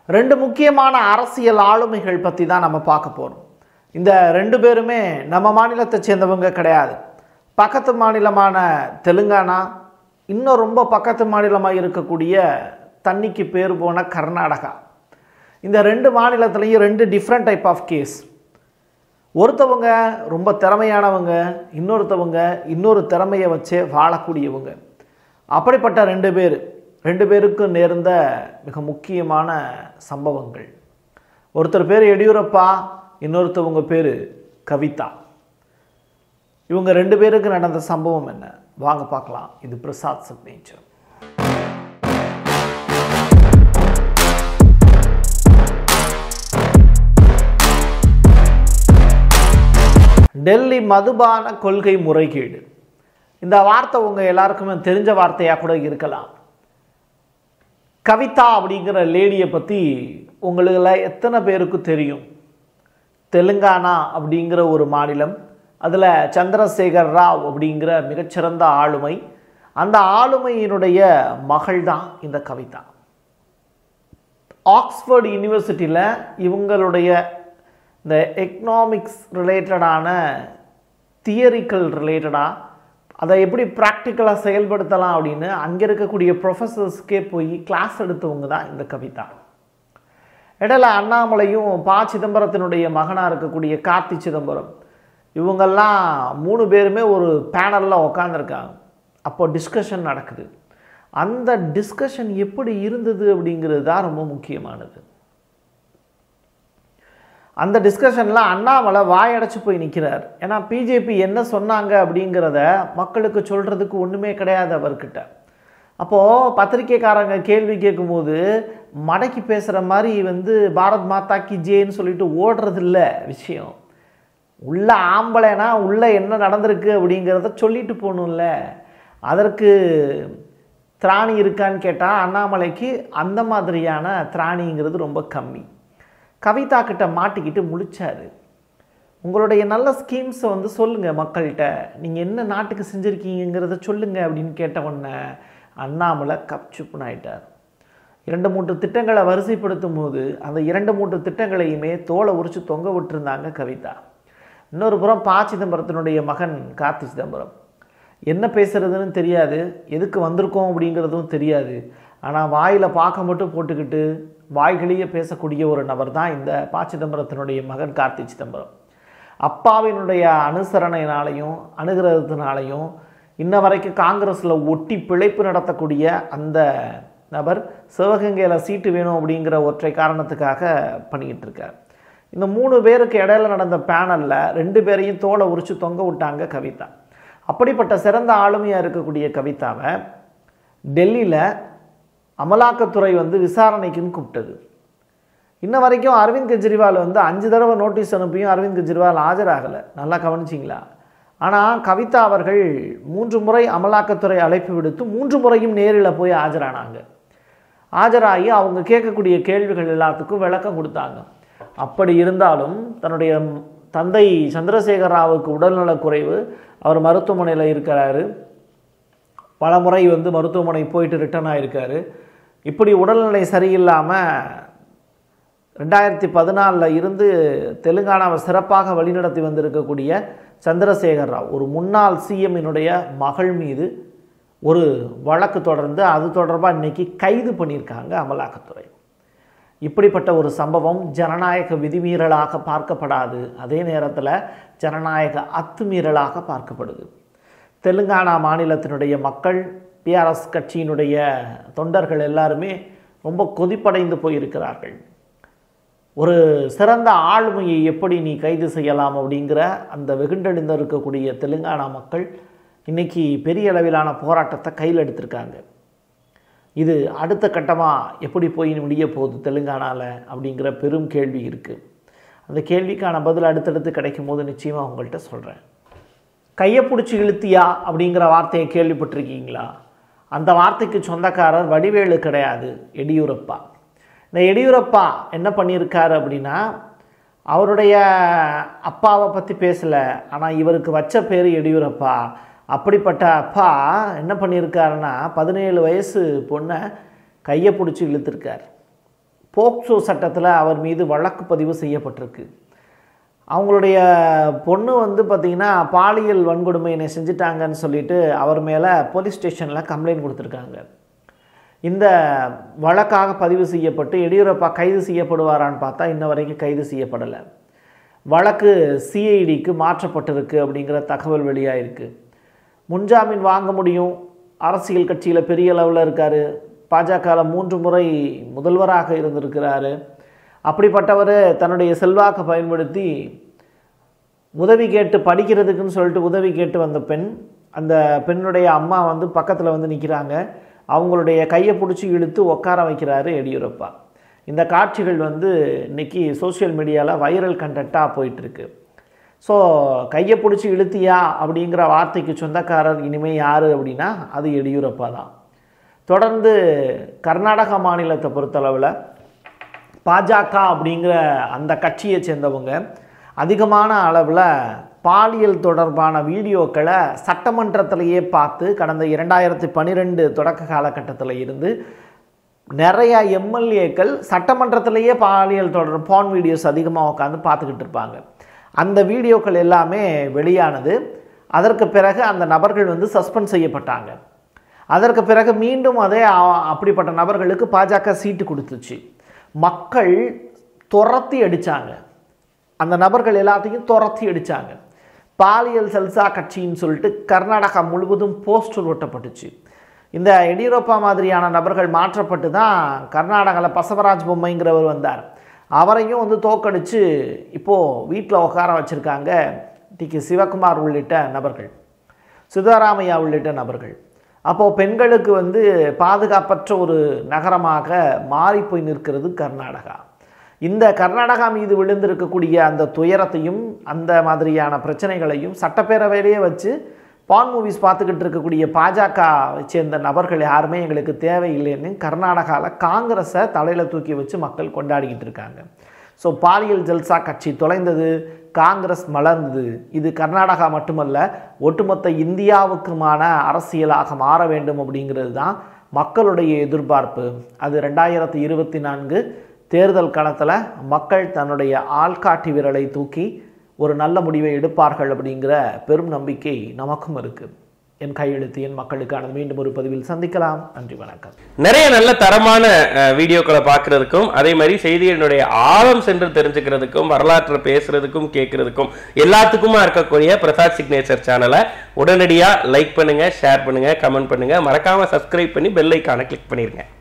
ரெண்டு முக்கியமான அரசியல் ஆளுமைகள் பற்றி தான் நம்ம பார்க்க போகிறோம் இந்த ரெண்டு பேருமே நம்ம மாநிலத்தை சேர்ந்தவங்க கிடையாது பக்கத்து மாநிலமான தெலுங்கானா இன்னும் ரொம்ப பக்கத்து மாநிலமாக இருக்கக்கூடிய தண்ணிக்கு பேர் போன கர்நாடகா இந்த ரெண்டு மாநிலத்துலேயும் ரெண்டு டிஃப்ரெண்ட் டைப் ஆஃப் கேஸ் ஒருத்தவங்க ரொம்ப திறமையானவங்க இன்னொருத்தவங்க இன்னொரு திறமையை வச்சே வாழக்கூடியவங்க அப்படிப்பட்ட ரெண்டு பேர் ரெண்டு பேருக்கும் நேர்ந்த மிக முக்கியமான சம்பவங்கள் ஒருத்தர் பேர் எடியூரப்பா இன்னொருத்தவங்க பேர் கவிதா இவங்க ரெண்டு பேருக்கு நடந்த சம்பவம் என்ன வாங்க பார்க்கலாம் இது பிரசாத் சிக்னேச்சர் டெல்லி மதுபான கொள்கை முறைகேடு இந்த வார்த்தை உங்கள் எல்லாருக்குமே தெரிஞ்ச வார்த்தையாக கூட இருக்கலாம் கவிதா அப்படிங்கிற லேடியை பற்றி உங்களுல எத்தனை பேருக்கு தெரியும் தெலுங்கானா அப்படிங்கிற ஒரு மாநிலம் அதில் சந்திரசேகர் ராவ் அப்படிங்கிற மிகச்சிறந்த ஆளுமை அந்த ஆளுமையினுடைய மகள் தான் இந்த கவிதா ஆக்ஸ்ஃபோர்டு யூனிவர்சிட்டியில் இவங்களுடைய இந்த எக்கனாமிக்ஸ் ரிலேட்டடான தியரிக்கல் ரிலேட்டடாக அதை எப்படி ப்ராக்டிக்கலாக செயல்படுத்தலாம் அப்படின்னு அங்கே இருக்கக்கூடிய ப்ரொஃபஸர்ஸ்க்கே போய் கிளாஸ் எடுத்தவங்க தான் இந்த கவிதா இடையில அண்ணாமலையும் ப சிதம்பரத்தினுடைய மகனாக இருக்கக்கூடிய கார்த்தி சிதம்பரம் இவங்கெல்லாம் மூணு பேருமே ஒரு பேனலில் உக்காந்துருக்காங்க அப்போ டிஸ்கஷன் நடக்குது அந்த டிஸ்கஷன் எப்படி இருந்தது அப்படிங்கிறது தான் ரொம்ப முக்கியமானது அந்த டிஸ்கஷனில் அண்ணாமலை வாயடைச்சு போய் நிற்கிறார் ஏன்னா பிஜேபி என்ன சொன்னாங்க அப்படிங்கிறத மக்களுக்கு சொல்கிறதுக்கு ஒன்றுமே கிடையாது அவர்கிட்ட அப்போது பத்திரிக்கைக்காரங்க கேள்வி கேட்கும்போது மடக்கி பேசுகிற மாதிரி வந்து பாரத் மாதா கி ஜேன்னு சொல்லிட்டு ஓடுறது இல்லை விஷயம் உள்ள ஆம்பளைனா உள்ளே என்ன நடந்திருக்கு அப்படிங்கிறத சொல்லிட்டு போகணும்ல அதற்கு திராணி இருக்கான்னு கேட்டால் அண்ணாமலைக்கு அந்த மாதிரியான திராணிங்கிறது ரொம்ப கம்மி கவிதா கிட்ட மாட்டிக்கிட்டு முழிச்சாரு உங்களுடைய நல்ல ஸ்கீம்ஸை வந்து சொல்லுங்கள் மக்கள்கிட்ட நீங்கள் என்ன நாட்டுக்கு செஞ்சுருக்கீங்கிறத சொல்லுங்கள் அப்படின்னு கேட்ட உடனே அண்ணாமலை கப்சுப்புன்னு ஆயிட்டார் இரண்டு மூன்று திட்டங்களை வரிசைப்படுத்தும் போது அந்த இரண்டு மூன்று திட்டங்களையுமே தோலை உரிச்சு தொங்க விட்டுருந்தாங்க கவிதா இன்னொரு புறம் ப சிதம்பரத்தினுடைய மகன் கார்த்தி சிதம்பரம் என்ன பேசுறதுன்னு தெரியாது எதுக்கு வந்திருக்கோம் அப்படிங்கிறதும் தெரியாது ஆனால் வாயில் பார்க்க மட்டும் போட்டுக்கிட்டு வாய்களையே பேசக்கூடிய ஒரு நபர் தான் இந்த ப சிதம்பரத்தினுடைய மகன் கார்த்தி சிதம்பரம் அப்பாவினுடைய அனுசரணையினாலையும் அனுகிரகத்தினாலையும் இன்ன வரைக்கும் காங்கிரஸில் ஒட்டி பிழைப்பு நடத்தக்கூடிய அந்த நபர் சிவகங்கையில் சீட்டு வேணும் அப்படிங்கிற ஒற்றை காரணத்துக்காக பண்ணிக்கிட்டு இருக்கார் இந்த மூணு பேருக்கு இடையில நடந்த பேனலில் ரெண்டு பேரையும் தோலை உரிச்சு தொங்க விட்டாங்க கவிதா அப்படிப்பட்ட சிறந்த ஆளுமையாக இருக்கக்கூடிய கவிதாவை டெல்லியில் அமலாக்கத்துறை வந்து விசாரணைக்குன்னு கூப்பிட்டது இன்ன வரைக்கும் அரவிந்த் கெஜ்ரிவால் வந்து அஞ்சு தடவை நோட்டீஸ் அனுப்பியும் அரவிந்த் கெஜ்ரிவால் ஆஜராகலை நல்லா கவனிச்சிங்களா ஆனால் கவிதா அவர்கள் மூன்று முறை அமலாக்கத்துறை அழைப்பு விடுத்து மூன்று முறையும் நேரில் போய் ஆஜரானாங்க ஆஜராகி அவங்க கேட்கக்கூடிய கேள்விகள் எல்லாத்துக்கும் விளக்கம் கொடுத்தாங்க அப்படி இருந்தாலும் தன்னுடைய தந்தை சந்திரசேகர ராவுக்கு உடல்நலக் குறைவு அவர் மருத்துவமனையில் இருக்கிறாரு பல முறை வந்து மருத்துவமனை போயிட்டு ரிட்டர்ன் ஆகிருக்காரு இப்படி உடல்நிலை சரியில்லாமல் ரெண்டாயிரத்தி பதினாலில் இருந்து தெலுங்கானாவை சிறப்பாக வழிநடத்தி வந்திருக்கக்கூடிய சந்திரசேகர் ராவ் ஒரு முன்னாள் சிஎம்மினுடைய மகள் மீது ஒரு வழக்கு தொடர்ந்து அது தொடர்பாக இன்னைக்கு கைது பண்ணியிருக்காங்க அமலாக்கத்துறை இப்படிப்பட்ட ஒரு சம்பவம் ஜனநாயக விதிமீறலாக பார்க்கப்படாது அதே நேரத்தில் ஜனநாயக அத்துமீறலாக பார்க்கப்படுது தெலுங்கானா மாநிலத்தினுடைய மக்கள் டிஆர்எஸ் கட்சியினுடைய தொண்டர்கள் எல்லாருமே ரொம்ப கொதிப்படைந்து போயிருக்கிறார்கள் ஒரு சிறந்த ஆளுமையை எப்படி நீ கைது செய்யலாம் அப்படிங்கிற அந்த வெகுண்டெழுந்து இருக்கக்கூடிய தெலுங்கானா மக்கள் இன்றைக்கி பெரிய அளவிலான போராட்டத்தை கையில் எடுத்திருக்காங்க இது அடுத்த கட்டமாக எப்படி போய் முடிய போகுது தெலுங்கானாவில் அப்படிங்கிற பெரும் கேள்வி இருக்குது அந்த கேள்விக்கான பதில் அடுத்தடுத்து கிடைக்கும் போது நிச்சயமாக உங்கள்கிட்ட சொல்கிறேன் கையை பிடிச்சி இழுத்தியா அப்படிங்கிற வார்த்தையை கேள்விப்பட்டிருக்கீங்களா அந்த வார்த்தைக்கு சொந்தக்காரர் வடிவேலு கிடையாது எடியூரப்பா இந்த எடியூரப்பா என்ன பண்ணியிருக்காரு அப்படின்னா அவருடைய அப்பாவை பற்றி பேசலை ஆனால் இவருக்கு வச்ச பேர் எடியூரப்பா அப்படிப்பட்ட அப்பா என்ன பண்ணியிருக்காருன்னா பதினேழு வயசு பொண்ணை கையை பிடிச்சி இழுத்துருக்கார் போக்சோ சட்டத்தில் அவர் மீது வழக்கு பதிவு செய்யப்பட்டிருக்கு அவங்களுடைய பொண்ணு வந்து பார்த்திங்கன்னா பாலியல் வன்கொடுமையினை செஞ்சுட்டாங்கன்னு சொல்லிட்டு அவர் மேலே போலீஸ் ஸ்டேஷனில் கம்ப்ளைண்ட் கொடுத்துருக்காங்க இந்த வழக்காக பதிவு செய்யப்பட்டு எடியூரப்பா கைது செய்யப்படுவாரான்னு பார்த்தா இன்ன வரைக்கும் கைது செய்யப்படலை வழக்கு சிஐடிக்கு மாற்றப்பட்டிருக்கு அப்படிங்கிற தகவல் வெளியாயிருக்கு முன்ஜாமீன் வாங்க முடியும் அரசியல் கட்சியில் பெரிய அளவில் இருக்கார் பாஜகவில் மூன்று முறை முதல்வராக இருந்திருக்கிறாரு அப்படிப்பட்டவர் தன்னுடைய செல்வாக்கை பயன்படுத்தி உதவி கேட்டு படிக்கிறதுக்குன்னு சொல்லிட்டு உதவி கேட்டு வந்த பெண் அந்த பெண்ணுடைய அம்மா வந்து பக்கத்தில் வந்து நிற்கிறாங்க அவங்களுடைய கையை பிடிச்சி இழுத்து உட்கார வைக்கிறாரு எடியூரப்பா இந்த காட்சிகள் வந்து இன்னைக்கு சோஷியல் மீடியாவில் வைரல் கண்டென்ட்டாக போயிட்டுருக்கு ஸோ கையை பிடிச்சி இழுத்தியா அப்படிங்கிற வார்த்தைக்கு சொந்தக்காரர் இனிமேல் யார் அப்படின்னா அது எடியூரப்பா தான் தொடர்ந்து கர்நாடகா மாநிலத்தை பொறுத்தளவில் பாஜக அப்படிங்கிற அந்த கட்சியை சேர்ந்தவங்க அதிகமான அளவில் பாலியல் தொடர்பான வீடியோக்களை சட்டமன்றத்திலேயே பார்த்து கடந்த இரண்டாயிரத்தி பன்னிரெண்டு தொடக்க காலகட்டத்தில் இருந்து நிறைய எம்எல்ஏக்கள் சட்டமன்றத்திலேயே பாலியல் தொடர் பான் வீடியோஸ் அதிகமாக உட்காந்து பார்த்துக்கிட்டு இருப்பாங்க அந்த வீடியோக்கள் எல்லாமே வெளியானது அதற்கு பிறகு அந்த நபர்கள் வந்து சஸ்பெண்ட் செய்யப்பட்டாங்க அதற்கு பிறகு மீண்டும் அதே அ- அப்படிப்பட்ட நபர்களுக்கு பாஜக சீட்டு கொடுத்துச்சு மக்கள் துரத்தி அடித்தாங்க அந்த நபர்கள் எல்லாத்தையும் துரத்தி அடித்தாங்க பாலியல் செல்சா கட்சின்னு சொல்லிட்டு கர்நாடகா முழுவதும் போஸ்டர் ஒட்டப்பட்டுச்சு இந்த எடியூரப்பா மாதிரியான நபர்கள் மாற்றப்பட்டு தான் கர்நாடகாவில் பசவராஜ் பொம்மைங்கிறவர் வந்தார் அவரையும் வந்து தோக்கடிச்சு இப்போது வீட்டில் உட்கார வச்சுருக்காங்க டி கே சிவகுமார் உள்ளிட்ட நபர்கள் சிவராமையா உள்ளிட்ட நபர்கள் அப்போது பெண்களுக்கு வந்து பாதுகாப்பற்ற ஒரு நகரமாக மாறி போய் நிற்கிறது கர்நாடகா இந்த கர்நாடகா மீது விழுந்திருக்கக்கூடிய அந்த துயரத்தையும் அந்த மாதிரியான பிரச்சனைகளையும் சட்டப்பேரவையிலேயே வச்சு பான் மூவிஸ் பார்த்துக்கிட்டு இருக்கக்கூடிய பாஜகவை சேர்ந்த நபர்கள் யாருமே எங்களுக்கு தேவையில்லைன்னு கர்நாடகாவில் காங்கிரஸை தலையில் தூக்கி வச்சு மக்கள் கொண்டாடிக்கிட்டு இருக்காங்க ஸோ பாலியல் ஜல்சா கட்சி தொலைந்தது காங்கிரஸ் மலர்ந்தது இது கர்நாடகா மட்டுமல்ல ஒட்டுமொத்த இந்தியாவுக்குமான அரசியலாக மாற வேண்டும் அப்படிங்கிறது தான் மக்களுடைய எதிர்பார்ப்பு அது ரெண்டாயிரத்தி இருபத்தி நான்கு தேர்தல் களத்தில் மக்கள் தன்னுடைய ஆள்காட்டி விரலை தூக்கி ஒரு நல்ல முடிவை எடுப்பார்கள் அப்படிங்கிற பெரும் நம்பிக்கை நமக்கும் இருக்குது என் கையெழுத்து என் மக்களுக்கானது மீண்டும் ஒரு பதிவில் சந்திக்கலாம் நன்றி வணக்கம் நிறைய நல்ல தரமான அஹ், வீடியோக்களை பார்க்கறதுக்கும் அதே மாதிரி செய்திகளினுடைய ஆழம் சென்று தெரிஞ்சுக்கிறதுக்கும் வரலாற்றை பேசுறதுக்கும் கேட்கறதுக்கும் எல்லாத்துக்குமா இருக்கக்கூடிய பிரசாத் சிக்னேச்சர் சேனலை உடனடியா லைக் பண்ணுங்க ஷேர் பண்ணுங்க கமெண்ட் பண்ணுங்க மறக்காம சப்ஸ்கிரைப் பண்ணி பெல் ஐக்கானை கிளிக் பண்ணிருங்க